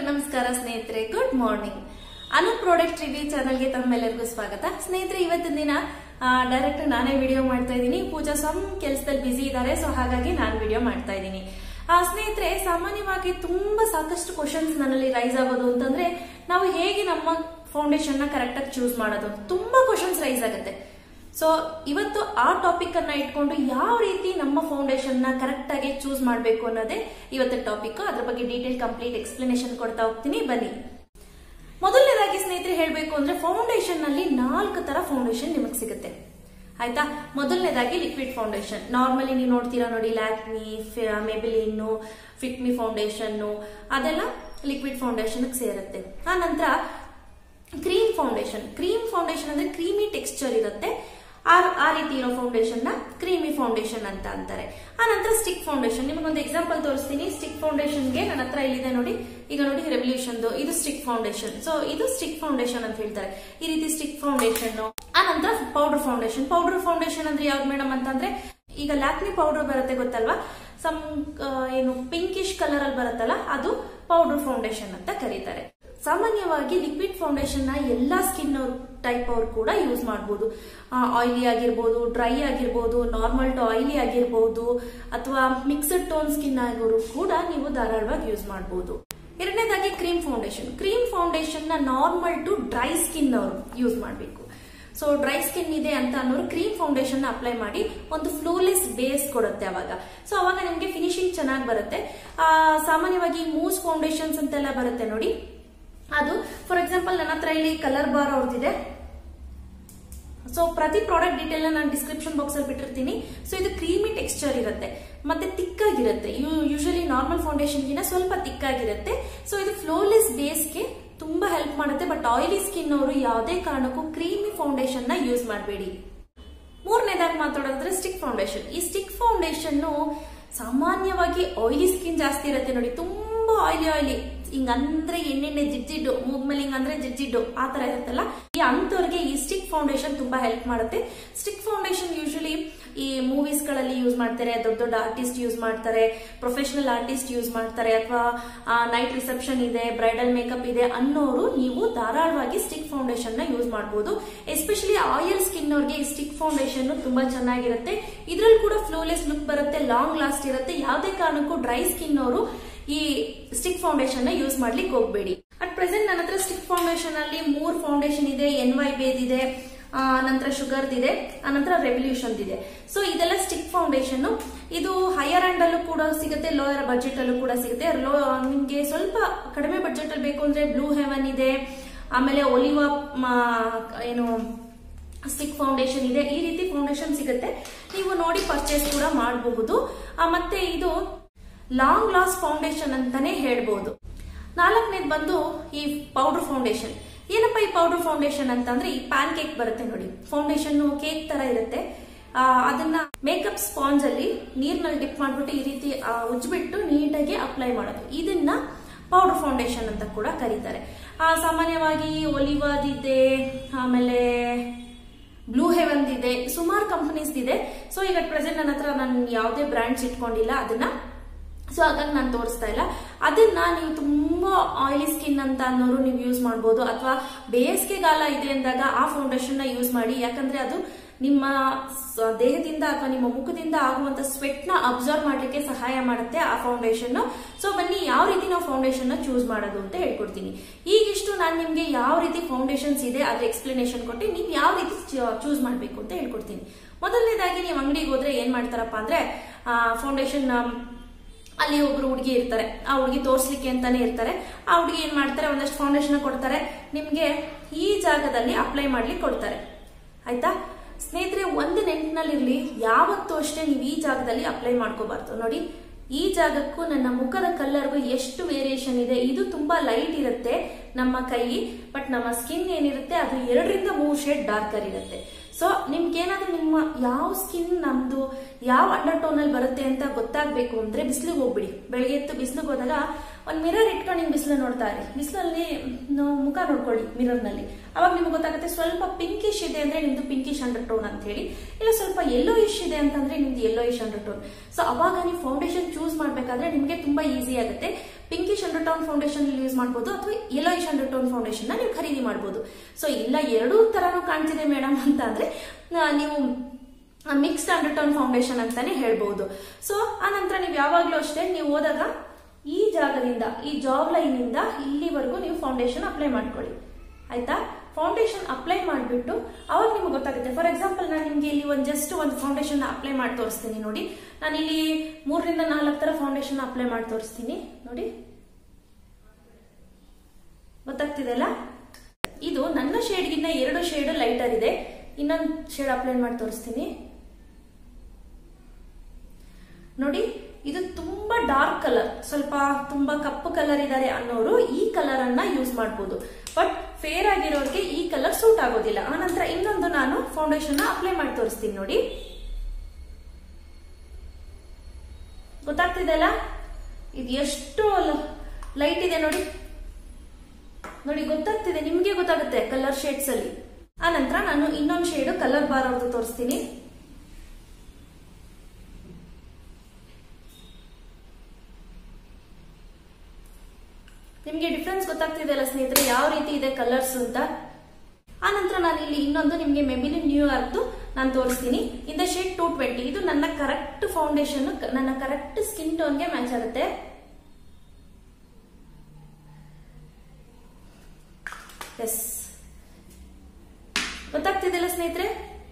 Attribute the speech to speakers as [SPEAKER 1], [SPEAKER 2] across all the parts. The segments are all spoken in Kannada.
[SPEAKER 1] ನಮಸ್ಕಾರ ಸ್ನೇಹಿತರೆ ಗುಡ್ ಮಾರ್ನಿಂಗ್ ಅನು ಪ್ರಾಡಕ್ಟ್ ರಿವ್ಯೂ ಚಾನಲ್ಗೆ ತಮ್ಮೆಲ್ಲರಿಗೂ ಸ್ವಾಗತ ಸ್ನೇಹಿತರೆ ಇವತ್ತಿನ ದಿನ ಡೈರೆಕ್ಟ್ ನಾನೇ ವಿಡಿಯೋ ಮಾಡ್ತಾ ಇದ್ದೀನಿ ಪೂಜಾ ಸಮ್ ಕೆಲಸದಲ್ಲಿ ಬಿಸಿ ಇದ್ದಾರೆ ಸೊ ಹಾಗಾಗಿ ನಾನು ವಿಡಿಯೋ ಮಾಡ್ತಾ ಇದ್ದೀನಿ ಆ, ಸ್ನೇಹಿತರೆ ಸಾಮಾನ್ಯವಾಗಿ ತುಂಬಾ ಸಾಕಷ್ಟು ಕ್ವಶನ್ಸ್ ನನ್ನಲ್ಲಿ ರೈಸ್ ಆಗೋದು ಅಂತಂದ್ರೆ ನಾವು ಹೇಗೆ ನಮ್ಮ ಫೌಂಡೇಶನ್ ನ ಕರೆಕ್ಟ್ ಆಗಿ ಚೂಸ್ ಮಾಡೋದು ತುಂಬಾ ಕ್ವಶನ್ಸ್ ರೈಸ್ ಆಗುತ್ತೆ ಸೊ ಇವತ್ತು ಆ ಟಾಪಿಕ್ ಅನ್ನ ಇಟ್ಕೊಂಡು ಯಾವ ರೀತಿ ನಮ್ಮ ಫೌಂಡೇಶನ್ ನ ಕರೆಕ್ಟ್ ಆಗಿ ಚೂಸ್ ಮಾಡಬೇಕು ಅನ್ನೋದೇ ಇವತ್ತಿನ ಟಾಪಿಕ್ ಅದ್ರ ಬಗ್ಗೆ ಡೀಟೇಲ್ ಕಂಪ್ಲೀಟ್ ಎಕ್ಸ್ಪ್ಲನೇಷನ್ ಕೊಡ್ತಾ ಹೋಗ್ತೀನಿ ಬನ್ನಿ ಮೊದಲನೇದಾಗಿ ಸ್ನೇಹಿತರೆ ಹೇಳಬೇಕು ಅಂದ್ರೆ ಫೌಂಡೇಶನ್ ನಲ್ಲಿ ನಾಲ್ಕು ತರ ಫೌಂಡೇಶನ್ ನಿಮಗೆ ಸಿಗುತ್ತೆ ಆಯ್ತಾ ಮೊದಲನೇದಾಗಿ ಲಿಕ್ವಿಡ್ ಫೌಂಡೇಶನ್ ನಾರ್ಮಲಿ ನೀವು ನೋಡ್ತೀರಾ ನೋಡಿ ಲ್ಯಾಕ್ಮಿ ಮೆಬಿಲಿನ್ನು ಫಿಟ್ಮಿ ಫೌಂಡೇಶನ್ ಅದೆಲ್ಲ ಲಿಕ್ವಿಡ್ ಫೌಂಡೇಶನ್ ಸೇರುತ್ತೆ ಆ ನಂತರ ಕ್ರೀಮ್ ಫೌಂಡೇಶನ್ ಕ್ರೀಮ್ ಫೌಂಡೇಶನ್ ಅಂದ್ರೆ ಕ್ರೀಮಿ ಟೆಕ್ಸ್ಚರ್ ಇರುತ್ತೆ ಆ ಆ ರೀತಿ ಇರೋ ಫೌಂಡೇಶನ್ ನ ಕ್ರೀಮಿ ಫೌಂಡೇಶನ್ ಅಂತ ಅಂತಾರೆ ಆ ನಂತರ ಸ್ಟಿಕ್ ಫೌಂಡೇಶನ್ ನಿಮಗೊಂದು ಎಕ್ಸಾಂಪಲ್ ತೋರಿಸ್ತೀನಿ ಸ್ಟಿಕ್ ಫೌಂಡೇಶನ್ಗೆ ನನ್ನ ಹತ್ರ ಇಲ್ಲಿದೆ ನೋಡಿ ಈಗ ನೋಡಿ ರೆವಲ್ಯೂಷನ್ ಇದು ಸ್ಟಿಕ್ ಫೌಂಡೇಶನ್ ಸೊ ಇದು ಸ್ಟಿಕ್ ಫೌಂಡೇಶನ್ ಅಂತ ಹೇಳ್ತಾರೆ ಈ ರೀತಿ ಸ್ಟಿಕ್ ಫೌಂಡೇಶನ್ ಆ ನಂತರ ಪೌಡರ್ ಫೌಂಡೇಶನ್ ಪೌಡರ್ ಫೌಂಡೇಶನ್ ಅಂದ್ರೆ ಯಾವ್ದು ಮೇಡಮ್ ಅಂತಂದ್ರೆ ಈಗ ಲ್ಯಾಕ್ಮಿ ಪೌಡರ್ ಬರುತ್ತೆ ಗೊತ್ತಲ್ವಾ ಸಮ್ ಏನು ಪಿಂಕಿಶ್ ಕಲರ್ ಅಲ್ಲಿ ಬರುತ್ತಲ್ಲ ಅದು ಪೌಡರ್ ಫೌಂಡೇಶನ್ ಅಂತ ಕರೀತಾರೆ ಸಾಮಾನ್ಯವಾಗಿ ಲಿಕ್ವಿಡ್ ಫೌಂಡೇಶನ್ ನ ಎಲ್ಲಾ ಸ್ಕಿನ್ ಟೈಪ್ ಅವ್ರು ಕೂಡ ಯೂಸ್ ಮಾಡಬಹುದು ಆಯಿಲಿ ಆಗಿರ್ಬೋದು ಡ್ರೈ ಆಗಿರ್ಬೋದು ನಾರ್ಮಲ್ ಟು ಆಯಿಲಿ ಆಗಿರ್ಬೋದು ಅಥವಾ ಮಿಕ್ಸಡ್ ಟೋನ್ ಸ್ಕಿನ್ ಆಗೋರು ಕೂಡ ನೀವು ಧಾರಾಳವಾಗಿ ಯೂಸ್ ಮಾಡಬಹುದು ಎರಡನೇದಾಗಿ ಕ್ರೀಮ್ ಫೌಂಡೇಶನ್ ಕ್ರೀಮ್ ಫೌಂಡೇಶನ್ ನ ನಾರ್ಮಲ್ ಟು ಡ್ರೈ ಸ್ಕಿನ್ ಅವರು ಯೂಸ್ ಮಾಡಬೇಕು ಸೊ ಡ್ರೈ ಸ್ಕಿನ್ ಇದೆ ಅಂತ ಅನ್ನೋರು ಕ್ರೀಮ್ ಫೌಂಡೇಶನ್ ಅಪ್ಲೈ ಮಾಡಿ ಒಂದು ಫ್ಲೋಲೆಸ್ ಬೇಸ್ ಕೊಡುತ್ತೆ ಅವಾಗ ಸೊ ಅವಾಗ ನಿಮಗೆ ಫಿನಿಶಿಂಗ್ ಚೆನ್ನಾಗಿ ಬರುತ್ತೆ ಆ, ಸಾಮಾನ್ಯವಾಗಿ ಮೂಸ್ ಫೌಂಡೇಶನ್ಸ್ ಅಂತೆಲ್ಲ ಬರುತ್ತೆ ನೋಡಿ ಅದು ಫಾರ್ ಎಕ್ಸಾಂಪಲ್ ನನ್ನ ಹತ್ರ ಇಲ್ಲಿ ಕಲರ್ ಬಾರ್ ಅವ್ರದ್ದಿದೆ ಸೊ ಪ್ರತಿ ಪ್ರಾಡಕ್ಟ್ ಡೀಟೇಲ್ ನಾನು ಡಿಸ್ಕ್ರಿಪ್ಷನ್ ಬಾಕ್ಸ್ ಅಲ್ಲಿ ಬಿಟ್ಟಿರ್ತೀನಿ ಸೊ ಇದು ಕ್ರೀಮಿ ಟೆಕ್ಸ್ಚರ್ ಇರುತ್ತೆ ಮತ್ತೆ ತಿಕ್ಕಾಗಿರುತ್ತೆ ಯೂಶಲಿ ನಾರ್ಮಲ್ ಫೌಂಡೇಶನ್ಗಿನ ಸ್ವಲ್ಪ ತಿಕ್ಕಾಗಿರುತ್ತೆ ಸೊ ಇದು ಫ್ಲೋಲೆಸ್ ಬೇಸ್ಗೆ ತುಂಬಾ ಹೆಲ್ಪ್ ಮಾಡುತ್ತೆ ಬಟ್ ಆಯಿಲಿ ಸ್ಕಿನ್ ಅವರು ಯಾವುದೇ ಕಾರಣಕ್ಕೂ ಕ್ರೀಮಿ ಫೌಂಡೇಶನ್ ನ ಯೂಸ್ ಮಾಡಬೇಡಿ ಮೂರನೇದಾಗಿ ಮಾತಾಡೋದ್ರೆ ಸ್ಟಿಕ್ ಫೌಂಡೇಶನ್ ಈ ಸ್ಟಿಕ್ ಫೌಂಡೇಶನ್ ಸಾಮಾನ್ಯವಾಗಿ ಆಯಿಲಿ ಸ್ಕಿನ್ ಜಾಸ್ತಿ ಇರುತ್ತೆ ನೋಡಿ ತುಂಬಾ ಆಯಿಲಿ ಆಯಿಲಿ ಹಿಂಗಂದ್ರೆ ಎಣ್ಣೆಣ್ಣೆ ಜಿಡ್ಜಿಡ್ಡು ಮೂಗ್ ಮೇಲೆ ಹಿಂಗಂದ್ರೆ ಜಿಡ್ಜಿಡ್ಡು ಆ ತರ ಇರುತ್ತಲ್ಲ ಈ ಅಂತವ್ರಿಗೆ ಈ ಸ್ಟಿಕ್ ಫೌಂಡೇಶನ್ ತುಂಬಾ ಹೆಲ್ಪ್ ಮಾಡುತ್ತೆ ಸ್ಟಿಕ್ ಫೌಂಡೇಶನ್ ಯೂಶಲಿ ಈ ಮೂವೀಸ್ ಗಳಲ್ಲಿ ಯೂಸ್ ಮಾಡ್ತಾರೆ ದೊಡ್ಡ ದೊಡ್ಡ ಆರ್ಟಿಸ್ಟ್ ಯೂಸ್ ಮಾಡ್ತಾರೆ ಪ್ರೊಫೆಷನಲ್ ಆರ್ಟಿಸ್ಟ್ ಯೂಸ್ ಮಾಡ್ತಾರೆ ಅಥವಾ ನೈಟ್ ರಿಸೆಪ್ಷನ್ ಇದೆ ಬ್ರೈಡಲ್ ಮೇಕಪ್ ಇದೆ ಅನ್ನೋರು ನೀವು ಧಾರಾಳವಾಗಿ ಸ್ಟಿಕ್ ಫೌಂಡೇಶನ್ ನ ಯೂಸ್ ಮಾಡಬಹುದು ಎಸ್ಪೆಷಲಿ ಆಯಿಲ್ ಸ್ಕಿನ್ ಅವ್ರಿಗೆ ಈ ಸ್ಟಿಕ್ ಫೌಂಡೇಶನ್ ತುಂಬಾ ಚೆನ್ನಾಗಿರುತ್ತೆ ಇದ್ರಲ್ಲಿ ಕೂಡ ಫ್ಲೋಲೆಸ್ ಲುಕ್ ಬರುತ್ತೆ ಲಾಂಗ್ ಲಾಸ್ಟ್ ಇರುತ್ತೆ ಯಾವುದೇ ಕಾರಣಕ್ಕೂ ಡ್ರೈ ಸ್ಕಿನ್ ಅವರು ಈ ಸ್ಟಿಕ್ ಫೌಂಡೇಶನ್ ನ ಯೂಸ್ ಮಾಡ್ಲಿಕ್ಕೆ ಹೋಗಬೇಡಿ ಅಟ್ ಪ್ರೆಸೆಂಟ್ ನನ್ನ ಹತ್ರ ಸ್ಟಿಕ್ ಫೌಂಡೇಶನ್ ಅಲ್ಲಿ ಮೂರ್ ಫೌಂಡೇಶನ್ ಇದೆ ಎನ್ ವೈ ಬೇದ್ ಇದೆ ಆ, ನಂತರ ಶುಗರ್ದ್ ಇದೆ ಆನಂತರ ರೆವಲ್ಯೂಷನ್ ಇದೆ ಸೊ ಇದೆಲ್ಲ ಸ್ಟಿಕ್ ಫೌಂಡೇಶನ್ ಇದು ಹೈಯರ್ ಅಂಡ್ ಅಲ್ಲೂ ಕೂಡ ಸಿಗುತ್ತೆ ಲೋಯರ್ ಬಜೆಟ್ ಅಲ್ಲೂ ಕೂಡ ಸಿಗುತ್ತೆ ಲೋ ನಿಮ್ಗೆ ಸ್ವಲ್ಪ ಕಡಿಮೆ ಬಜೆಟ್ ಅಲ್ಲಿ ಬೇಕು ಅಂದ್ರೆ ಬ್ಲೂ ಹೆವನ್ ಇದೆ ಆಮೇಲೆ ಒಲಿವಾ ಏನು ಸ್ಟಿಕ್ ಫೌಂಡೇಶನ್ ಇದೆ ಈ ರೀತಿ ಫೌಂಡೇಶನ್ ಸಿಗುತ್ತೆ ನೀವು ನೋಡಿ ಪರ್ಚೇಸ್ ಕೂಡ ಮಾಡಬಹುದು ಆ, ಮತ್ತೆ ಇದು ಲಾಂಗ್ ಲಾಸ್ ಫೌಂಡೇಶನ್ ಅಂತಾನೆ ಹೇಳ್ಬೋದು ನಾಲ್ಕನೇದು ಬಂದು ಈ ಪೌಡರ್ ಫೌಂಡೇಶನ್ ಏನಪ್ಪ ಈ ಪೌಡರ್ ಫೌಂಡೇಶನ್ ಅಂತಂದ್ರೆ ಈ ಪ್ಯಾನ್ ಕೇಕ್ ಬರುತ್ತೆ ನೋಡಿ ಫೌಂಡೇಶನ್ ಕೇಕ್ ತರ ಇರುತ್ತೆ ಆ, ಅದನ್ನ ಮೇಕಪ್ ಸ್ಪಾಂಜ್ ಅಲ್ಲಿ ನೀರ್ನಲ್ಲಿ ಡಿಪ್ ಮಾಡ್ಬಿಟ್ಟು ಈ ರೀತಿ ಆ, ಉಜ್ಬಿಟ್ಟು ನೀಟಾಗಿ ಅಪ್ಲೈ ಮಾಡೋದು ಇದನ್ನ ಪೌಡರ್ ಫೌಂಡೇಶನ್ ಅಂತ ಕೂಡ ಕರೀತಾರೆ ಆ, ಸಾಮಾನ್ಯವಾಗಿ ಒಲಿವಾದಿದೆ ಆಮೇಲೆ ಬ್ಲೂ ಹೆವನ್ ಇದೆ ಸುಮಾರು ಕಂಪನೀಸ್ ಇದೆ ಸೊ ಈಗ ಪ್ರೆಸೆಂಟ್ ನನ್ನ ಹತ್ರ ನಾನು ಯಾವುದೇ ಬ್ರ್ಯಾಂಡ್ಸ್ ಇಟ್ಕೊಂಡಿಲ್ಲ ಅದನ್ನ ಸೊ ಹಾಗಾಗಿ ನಾನು ತೋರಿಸ್ತಾ ಇಲ್ಲ ಅದನ್ನ ನೀವು ತುಂಬಾ ಆಯಿಲಿ ಸ್ಕಿನ್ ಅಂತ ಅನ್ನೋರು ನೀವು ಯೂಸ್ ಮಾಡ್ಬೋದು ಅಥವಾ ಬೇಸಿಗೆಗಾಲ ಇದೆ ಅಂದಾಗ ಆ ಫೌಂಡೇಶನ್ ನ ಯೂಸ್ ಮಾಡಿ ಯಾಕಂದ್ರೆ ಅದು ನಿಮ್ಮ ಸ- ದೇಹದಿಂದ ಅಥವಾ ನಿಮ್ಮ ಮುಖದಿಂದ ಆಗುವಂತ ಸ್ವೆಟ್ ನ ಅಬ್ಸರ್ವ್ ಮಾಡ್ಲಿಕ್ಕೆ ಸಹಾಯ ಮಾಡುತ್ತೆ ಆ ಫೌಂಡೇಶನ್ ಸೊ ಬನ್ನಿ ಯಾವ ರೀತಿ ನಾವು ಫೌಂಡೇಶನ್ ನ ಚೂಸ್ ಮಾಡೋದು ಅಂತ ಹೇಳ್ಕೊಡ್ತೀನಿ ಈಗಿಷ್ಟು ನಾನು ನಿಮ್ಗೆ ಯಾವ ರೀತಿ ಫೌಂಡೇಶನ್ಸ್ ಇದೆ ಅದ್ರ ಎಕ್ಸ್ಪ್ಲನೇಷನ್ ಕೊಟ್ಟು ನೀವು ಯಾವ ರೀತಿ ಚೂಸ್ ಮಾಡಬೇಕು ಅಂತ ಹೇಳ್ಕೊಡ್ತೀನಿ ಮೊದಲನೇದಾಗಿ ನೀವು ಅಂಗಡಿಗೆ ಹೋದ್ರೆ ಏನ್ ಮಾಡ್ತಾರಪ್ಪ ಅಂದ್ರೆ ಫೌಂಡೇಶನ್ ಅಲ್ಲಿ ಒಬ್ರು ಹುಡುಗಿ ಇರ್ತಾರೆ ಆ ಹುಡುಗಿ ತೋರ್ಸ್ಲಿಕ್ಕೆ ಅಂತಾನೆ ಇರ್ತಾರೆ ಆ ಹುಡುಗಿ ಏನ್ ಮಾಡ್ತಾರೆ ಒಂದಷ್ಟು ಫೌಂಡೇಶನ್ ಕೊಡ್ತಾರೆ ನಿಮ್ಗೆ ಈ ಜಾಗದಲ್ಲಿ ಅಪ್ಲೈ ಮಾಡ್ಲಿಕ್ಕೆ ಕೊಡ್ತಾರೆ ಆಯ್ತಾ ಸ್ನೇಹಿತರೆ ಒಂದು ನೆನ್ಪಿನಲ್ಲಿರ್ಲಿ ಯಾವತ್ತೂ ಅಷ್ಟೇ ನೀವು ಈ ಜಾಗದಲ್ಲಿ ಅಪ್ಲೈ ಮಾಡ್ಕೋಬಾರ್ದು ನೋಡಿ ಈ ಜಾಗಕ್ಕೂ ನನ್ನ ಮುಖದ ಕಲರ್ಗೂ ಎಷ್ಟು ವೇರಿಯೇಷನ್ ಇದೆ ಇದು ತುಂಬಾ ಲೈಟ್ ಇರುತ್ತೆ ನಮ್ಮ ಕೈ ಬಟ್ ನಮ್ಮ ಸ್ಕಿನ್ ಏನಿರುತ್ತೆ ಅದು ಎರಡರಿಂದ ಮೂರು ಶೇಡ್ ಡಾರ್ಕರ್ ಇರುತ್ತೆ ಸೊ ನಿಮ್ಗೆ ಏನಾದ್ರೂ ನಿಮ್ಮ ಯಾವ ಸ್ಕಿನ್ ನಮ್ದು ಯಾವ ಅಂಡರ್ ಟೋನ್ ಅಲ್ಲಿ ಬರುತ್ತೆ ಅಂತ ಗೊತ್ತಾಗ್ಬೇಕು ಅಂದ್ರೆ ಬಿಸಿಲಿಗೆ ಹೋಗ್ಬಿಡಿ ಬೆಳಗ್ಗೆ ಎದ್ದು ಬಿಸಿಲಿಗೆ ಹೋದಾಗ ಒಂದ್ ಮಿರರ್ ಇಟ್ಕೊಂಡು ನಿಮ್ ಬಿಸಿಲು ನೋಡ್ತಾ ಇರಿ ಬಿಸಿಲಲ್ಲಿ ಮುಖ ನೋಡ್ಕೊಳ್ಳಿ ಮಿರರ್ ನಲ್ಲಿ ಅವಾಗ ನಿಮ್ಗೆ ಗೊತ್ತಾಗುತ್ತೆ ಸ್ವಲ್ಪ ಪಿಂಕಿಶ್ ಇದೆ ಅಂದ್ರೆ ನಿಮ್ದು ಪಿಂಕಿಶ್ ಅಂಡರ್ ಟೋನ್ ಅಂತ ಹೇಳಿ ಇಲ್ಲ ಸ್ವಲ್ಪ ಯೆಲ್ಲೋ ಇಶ್ ಇದೆ ಅಂತಂದ್ರೆ ನಿಮ್ದು yellow ish undertone so ಅವಾಗ ನೀವು ಫೌಂಡೇಶನ್ ಚೂಸ್ ಮಾಡ್ಬೇಕಾದ್ರೆ ನಿಮ್ಗೆ ತುಂಬಾ ಈಸಿ ಆಗುತ್ತೆ pinkish under undertone foundation use ಮಾಡಬಹುದು ಅಥವಾ ಯೆಲ್ಲೋಯಿಶ್ ಅಂಡರ್ ಟೋನ್ ಫೌಂಡೇಶನ್ ನೀವು ಖರೀದಿ ಮಾಡಬಹುದು ಸೊ ಇಲ್ಲ ಎರಡೂ ತರನು ಕಾಣ್ತಿದೆ ಮೇಡಮ್ ಅಂತ ಅಂದ್ರೆ ಆ, ನೀವು ಮಿಕ್ಸ್ಡ್ ಅಂಡರ್ ಟೋನ್ ಫೌಂಡೇಶನ್ ಅಂತಾನೆ ಹೇಳ್ಬಹುದು ಸೊ ಆ ನಂತರ ನೀವು ಯಾವಾಗ್ಲೂ ಅಷ್ಟೇ ನೀವು ಹೋದಾಗ ಈ ಜಾಗದಿಂದ ಈ ಜಾಬ್ ಲೈನ್ ಇಂದ ಇಲ್ಲಿವರೆಗೂ ನೀವು ಫೌಂಡೇಶನ್ ಅಪ್ಲೈ ಮಾಡ್ಕೊಳ್ಳಿ ಆಯ್ತಾ ಫೌಂಡೇಶನ್ ಅಪ್ಲೈ ಮಾಡಿಬಿಟ್ಟು ಅವಾಗ ನಿಮ್ಗೆ ಗೊತ್ತಾಗುತ್ತೆ ಫಾರ್ ಎಕ್ಸಾಂಪಲ್ ನಾನು ನಿಮ್ಗೆ ಇಲ್ಲಿ ಒಂದು ಜಸ್ಟ್ ಒಂದು ಫೌಂಡೇಶನ್ ಅಪ್ಲೈ ಮಾಡಿ ತೋರಿಸ್ತೀನಿ ನೋಡಿ ನಾನು ಇಲ್ಲಿ ಮೂರರಿಂದ ನಾಲ್ಕು ತರ ಫೌಂಡೇಶನ್ ಅಪ್ಲೈ ಮಾಡಿ ತೋರಿಸ್ತೀನಿ ನೋಡಿ ಗೊತ್ತಾಗ್ತಿದೆಲ್ಲ ಇದು ನನ್ನ ಶೇಡ್ಗಿಂತ ಎರಡು ಶೇಡ್ ಲೈಟರ್ ಇದೆ ಇನ್ನೊಂದು ಶೇಡ್ ಅಪ್ಲೈ ಮಾಡಿ ತೋರಿಸ್ತೀನಿ ನೋಡಿ ಇದು ತುಂಬಾ ಡಾರ್ಕ್ ಕಲರ್ ಸ್ವಲ್ಪ ತುಂಬಾ ಕಪ್ಪು ಕಲರ್ ಇದ್ದಾರೆ ಅನ್ನೋರು ಈ ಕಲರ್ ಅನ್ನ ಯೂಸ್ ಮಾಡಬಹುದು ಬಟ್ ಫೇರ್ ಆಗಿರೋರಿಗೆ ಈ ಕಲರ್ ಸೂಟ್ ಆಗೋದಿಲ್ಲ ಆನಂತರ ಇನ್ನೊಂದು ನಾನು ಫೌಂಡೇಶನ್ ಅಪ್ಲೈ ಮಾಡಿ ತೋರಿಸ್ತೀನಿ ನೋಡಿ ಗೊತ್ತಾಗ್ತಿದೆಲ್ಲ ಇದು ಎಷ್ಟು ಲೈಟ್ ಇದೆ ನೋಡಿ ನೋಡಿ ಗೊತ್ತಾಗ್ತಿದೆ ನಿಮ್ಗೆ ಗೊತ್ತಾಗುತ್ತೆ ಕಲರ್ ಶೇಡ್ಸ್ ಅಲ್ಲಿ ಆ ನಂತರ ನಾನು ಇನ್ನೊಂದು ಶೇಡ್ ಕಲರ್ ಬಾರ್ ಅವ್ರದ್ದು ತೋರಿಸ್ತೀನಿ ನಿಮ್ಗೆ ಡಿಫ್ರೆನ್ಸ್ ಗೊತ್ತಾಗ್ತಿದೆಯಲ್ಲ ಸ್ನೇಹಿತರೆ ಯಾವ ರೀತಿ ಇದೆ ಕಲರ್ಸ್ ಅಂತ ಆ ನಂತರ ನಾನು ಇಲ್ಲಿ ಇನ್ನೊಂದು ನಿಮ್ಗೆ ಮೆಬಿಲಿ ನ್ಯೂ ಯಾರ್ಕ್ದು ನಾನು ತೋರಿಸ್ತೀನಿ in the shade two twenty ಇದು ನನ್ನ ಕರೆಕ್ಟ್ ಫೌಂಡೇಶನ್ ನನ್ನ ಕರೆಕ್ಟ್ ಸ್ಕಿನ್ ಟೋನ್ಗೆ ಮ್ಯಾಚ್ ಆಗುತ್ತೆ ಎಸ್ ಗೊತ್ತಾಗ್ತಿದೆಯಲ್ಲ ಸ್ನೇಹಿತರೆ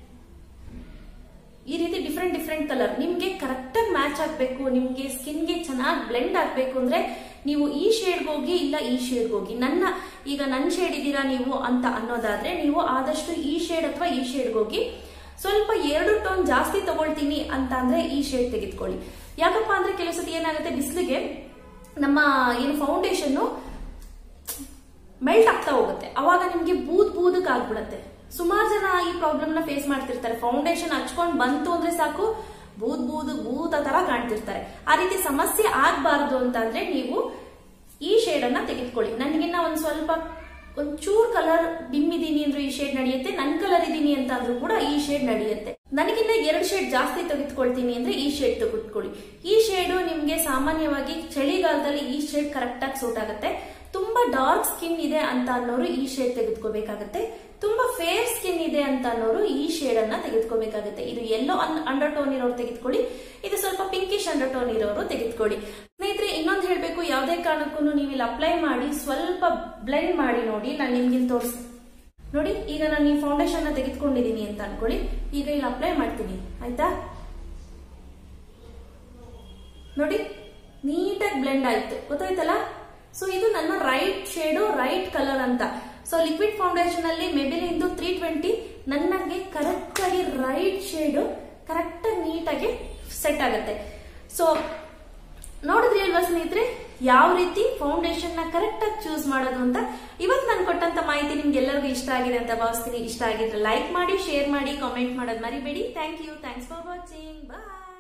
[SPEAKER 1] ಈ ರೀತಿ ಡಿಫ್ರೆಂಟ್ ಡಿಫ್ರೆಂಟ್ ಕಲರ್ ನಿಮ್ಗೆ ಕರೆಕ್ಟ್ ಆಗಿ ಮ್ಯಾಚ್ ಆಗ್ಬೇಕು ನಿಮ್ಗೆ ಸ್ಕಿನ್ಗೆ ಚೆನ್ನಾಗಿ ಬ್ಲೆಂಡ್ ಆಗ್ಬೇಕು ಅಂದ್ರೆ ನೀವು ಈ ಶೇಡ್ಗೆ ಹೋಗಿ ಇಲ್ಲ ಈ ಶೇಡ್ಗೆ ಹೋಗಿ ನನ್ನ ಈಗ ನನ್ನ ಶೇಡ್ ಇದ್ದೀರಾ ನೀವು ಅಂತ ಅನ್ನೋದಾದ್ರೆ ನೀವು ಆದಷ್ಟು ಈ ಶೇಡ್ ಅಥವಾ ಈ ಶೇಡ್ಗೆ ಹೋಗಿ ಸ್ವಲ್ಪ ಎರಡು ಟೋನ್ ಜಾಸ್ತಿ ತಗೊಳ್ತೀನಿ ಅಂತ ಅಂದ್ರೆ ಈ ಶೇಡ್ ತೆಗೆದುಕೊಳ್ಳಿ ಯಾಕಪ್ಪ ಅಂದ್ರೆ ಕೆಲವು ಸತಿ ಏನಾಗುತ್ತೆ ಬಿಸಿಲಿಗೆ ನಮ್ಮ ಏನು ಫೌಂಡೇಶನ್ ಮೆಲ್ಟ್ ಆಗ್ತಾ ಹೋಗುತ್ತೆ ಅವಾಗ ನಿಮ್ಗೆ ಬೂದ್ ಬೂದಕ್ ಆಗ್ಬಿಡತ್ತೆ ಸುಮಾರು ಜನ ಈ ಪ್ರಾಬ್ಲಮ್ ನ ಫೇಸ್ ಮಾಡ್ತಿರ್ತಾರೆ ಫೌಂಡೇಶನ್ ಹಚ್ಕೊಂಡ್ ಬಂತು ಅಂದ್ರೆ ಸಾಕು ಬೂದ್ ಬೂದು ಭೂತ ತರ ಕಾಣ್ತಿರ್ತಾರೆ ಆ ರೀತಿ ಸಮಸ್ಯೆ ಆಗ್ಬಾರ್ದು ಅಂತಂದ್ರೆ ನೀವು ಈ ಶೇಡ್ ಅನ್ನ ತೆಗೆದುಕೊಳ್ಳಿ ನನಗಿನ್ನ ಒಂದ್ ಸ್ವಲ್ಪ ಒಂಚೂರ್ ಕಲರ್ ಡಿಮ್ ಇದೀನಿ ಅಂದ್ರೆ ಈ ಶೇಡ್ ನಡೆಯುತ್ತೆ ನನ್ ಕಲರ್ ಇದೀನಿ ಅಂತ ಅಂದ್ರೂ ಕೂಡ ಈ ಶೇಡ್ ನಡೆಯುತ್ತೆ ನನಗಿನ್ನ ಎರಡು ಶೇಡ್ ಜಾಸ್ತಿ ತೆಗೆದುಕೊಳ್ತೀನಿ ಅಂದ್ರೆ ಈ ಶೇಡ್ ತೆಗೆದುಕೊಳ್ಳಿ ಈ ಶೇಡು ನಿಮ್ಗೆ ಸಾಮಾನ್ಯವಾಗಿ ಚಳಿಗಾಲದಲ್ಲಿ ಈ ಶೇಡ್ ಕರೆಕ್ಟ್ ಆಗಿ ಸೂಟ್ ಆಗುತ್ತೆ ತುಂಬಾ ಡಾರ್ಕ್ ಸ್ಕಿನ್ ಇದೆ ಅಂತ ಅನ್ನೋರು ಈ ಶೇಡ್ ತೆಗೆದುಕೋಬೇಕಾಗತ್ತೆ ತುಂಬಾ ಫೇರ್ ಸ್ಕಿನ್ ಇದೆ ಅಂತ ಅನ್ನೋರು ಈ ಶೇಡ್ ಅನ್ನ ತೆಗೆದುಕೋಬೇಕಾಗುತ್ತೆ ಇದು ಎಲ್ಲೋ ಅಂಡರ್ ಟೋನ್ ಇರೋರು ತೆಗೆದುಕೊಳ್ಳಿ ಇದು ಸ್ವಲ್ಪ ಪಿಂಕಿಶ್ ಅಂಡರ್ ಟೋನ್ ಇರೋರು ತೆಗೆದುಕೊಳ್ಳಿ ಸ್ನೇಹಿತರೆ ಇನ್ನೊಂದು ಹೇಳ್ಬೇಕು ಯಾವುದೇ ಕಾರಣಕ್ಕೂ ನೀವು ಇಲ್ಲಿ ಅಪ್ಲೈ ಮಾಡಿ ಸ್ವಲ್ಪ ಬ್ಲೆಂಡ್ ಮಾಡಿ ನೋಡಿ ನಾನು ನಿಮ್ಗೆ ಇಲ್ಲಿ ತೋರಿಸ್ ನೋಡಿ ಈಗ ನಾನು ಈ ಫೌಂಡೇಶನ್ ನ ತೆಗೆದುಕೊಂಡಿದ್ದೀನಿ ಅಂತ ಅನ್ಕೊಳ್ಳಿ ಈಗ ಇಲ್ಲಿ ಅಪ್ಲೈ ಮಾಡ್ತೀನಿ ಆಯ್ತಾ ನೋಡಿ ನೀಟಾಗಿ ಬ್ಲೆಂಡ್ ಆಯ್ತು ಗೊತ್ತಾಯ್ತಲ್ಲ ಸೊ ಇದು ನನ್ನ ರೈಟ್ ಶೇಡು ರೈಟ್ ಕಲರ್ ಅಂತ ಸೊ ಲಿಕ್ವಿಡ್ ಫೌಂಡೇಶನ್ ಅಲ್ಲಿ ಮೆಬಿಲಿಂದು ತ್ರೀ ಟ್ವೆಂಟಿ ನನಗೆ ಕರೆಕ್ಟ್ ಆಗಿ ರೈಟ್ ಶೇಡು ಕರೆಕ್ಟ್ ಆಗಿ ನೀಟಾಗಿ ಸೆಟ್ ಆಗುತ್ತೆ ಸೊ ನೋಡಿದ್ರಿ ಅಲ್ವಾ ಸ್ನೇಹಿತರೆ ಯಾವ ರೀತಿ ಫೌಂಡೇಶನ್ ನ ಕರೆಕ್ಟ್ ಆಗಿ ಚೂಸ್ ಮಾಡೋದು ಅಂತ ಇವತ್ತು ನಾನು ಕೊಟ್ಟಂತ ಮಾಹಿತಿ ನಿಮ್ಗೆ ಎಲ್ಲರಿಗೂ ಇಷ್ಟ ಆಗಿದೆ ಅಂತ ಭಾವಿಸ್ತೀನಿ ಇಷ್ಟ ಆಗಿದ್ರೆ ಲೈಕ್ ಮಾಡಿ ಶೇರ್ ಮಾಡಿ ಕಾಮೆಂಟ್ ಮಾಡೋದು ಮರಿಬೇಡಿ thank you thanks for watching bye